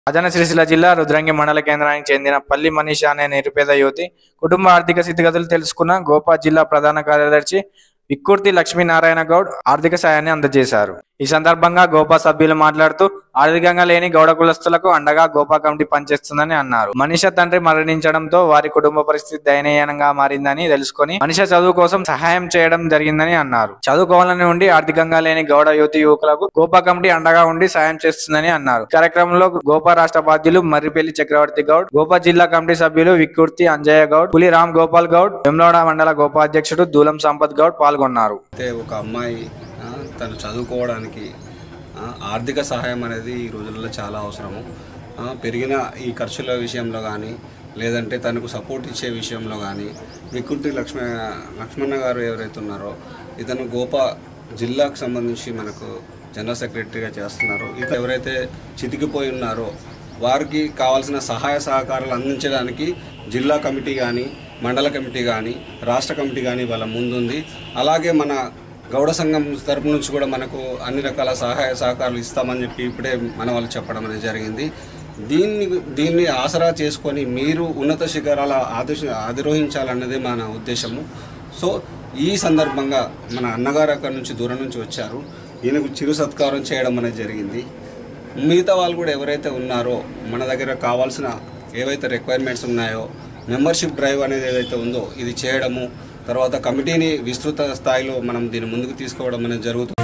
రాజన్న సిరిసిల్ల జిల్లా రుద్రంగి మండల కేంద్రానికి చెందిన పల్లి మనీష అనే నిరుపేద యువతి కుటుంబ ఆర్థిక స్థితిగతులు తెలుసుకున్న గోపా జిల్లా ప్రధాన కార్యదర్శి విక్కుర్తి లక్ష్మీనారాయణ గౌడ్ ఆర్థిక సాయాన్ని అందజేశారు ఈ సందర్భంగా గోపా సభ్యులు మాట్లాడుతూ ఆర్థికంగా లేని గౌడ కులస్తులకు అండగా గోపా కమిటీ పనిచేస్తుందని అన్నారు మనిష తండ్రి మరణించడంతో వారి కుటుంబ పరిస్థితి దయనీయంగా మారిందని తెలుసుకొని మనిష చదువు కోసం సహాయం చేయడం జరిగిందని అన్నారు చదువుకోవాలని ఉండి ఆర్థికంగా లేని గౌడ యువతి యువకులకు గోపా కమిటీ అండగా ఉండి సాయం చేస్తుందని అన్నారు కార్యక్రమంలో గోపా రాష్ట్ర బాధ్యులు మర్రిపల్లి చక్రవర్తి గౌడ్ గోపా జిల్లా కమిటీ సభ్యులు విక్కుర్తి అంజయ్య గౌడ్ పులి రామ్ గోపాల్ గౌడ్ వెమ్లోడ మండల గోపాధ్యక్షుడు దూలం సంపత్ గౌడ్ పాల్గొన్నారు అయితే ఒక అమ్మాయి ఆ, తను చదువుకోవడానికి ఆ, ఆర్థిక సహాయం అనేది ఈ రోజుల్లో చాలా అవసరము ఆ, పెరిగిన ఈ ఖర్చుల విషయంలో కానీ లేదంటే తనకు సపోర్ట్ ఇచ్చే విషయంలో కానీ వికృతి లక్ష్మ లక్ష్మణ గారు ఎవరైతే ఉన్నారో ఇతను గోపా జిల్లాకు సంబంధించి మనకు జనరల్ సెక్రటరీగా చేస్తున్నారో ఇతను ఎవరైతే చితికిపోయి ఉన్నారో వారికి కావాల్సిన సహాయ సహకారాలు అందించడానికి జిల్లా కమిటీ కానీ మండల కమిటీ కానీ రాష్ట్ర కమిటీ కానీ వాళ్ళ ముందుంది అలాగే మన గౌడ సంఘం తరపు నుంచి కూడా మనకు అన్ని రకాల సహాయ సహకారాలు ఇస్తామని చెప్పి ఇప్పుడే మన వాళ్ళు చెప్పడం అనేది జరిగింది దీన్ని దీన్ని ఆసరా చేసుకొని మీరు ఉన్నత శిఖరాల ఆదేశ అధిరోహించాలన్నదే మన ఉద్దేశము సో ఈ సందర్భంగా మన అన్నగారు అక్కడి నుంచి దూరం నుంచి వచ్చారు ఈయనకు చిరు సత్కారం చేయడం అనేది జరిగింది మిగతా వాళ్ళు కూడా ఎవరైతే ఉన్నారో మన దగ్గర కావాల్సిన ఏవైతే రిక్వైర్మెంట్స్ ఉన్నాయో మెంబర్షిప్ డ్రైవ్ అనేది ఏదైతే ఉందో ఇది చేయడము తర్వాత కమిటీని విస్తృత స్థాయిలో మనం దీన్ని ముందుకు తీసుకోవడం అనేది జరుగుతుంది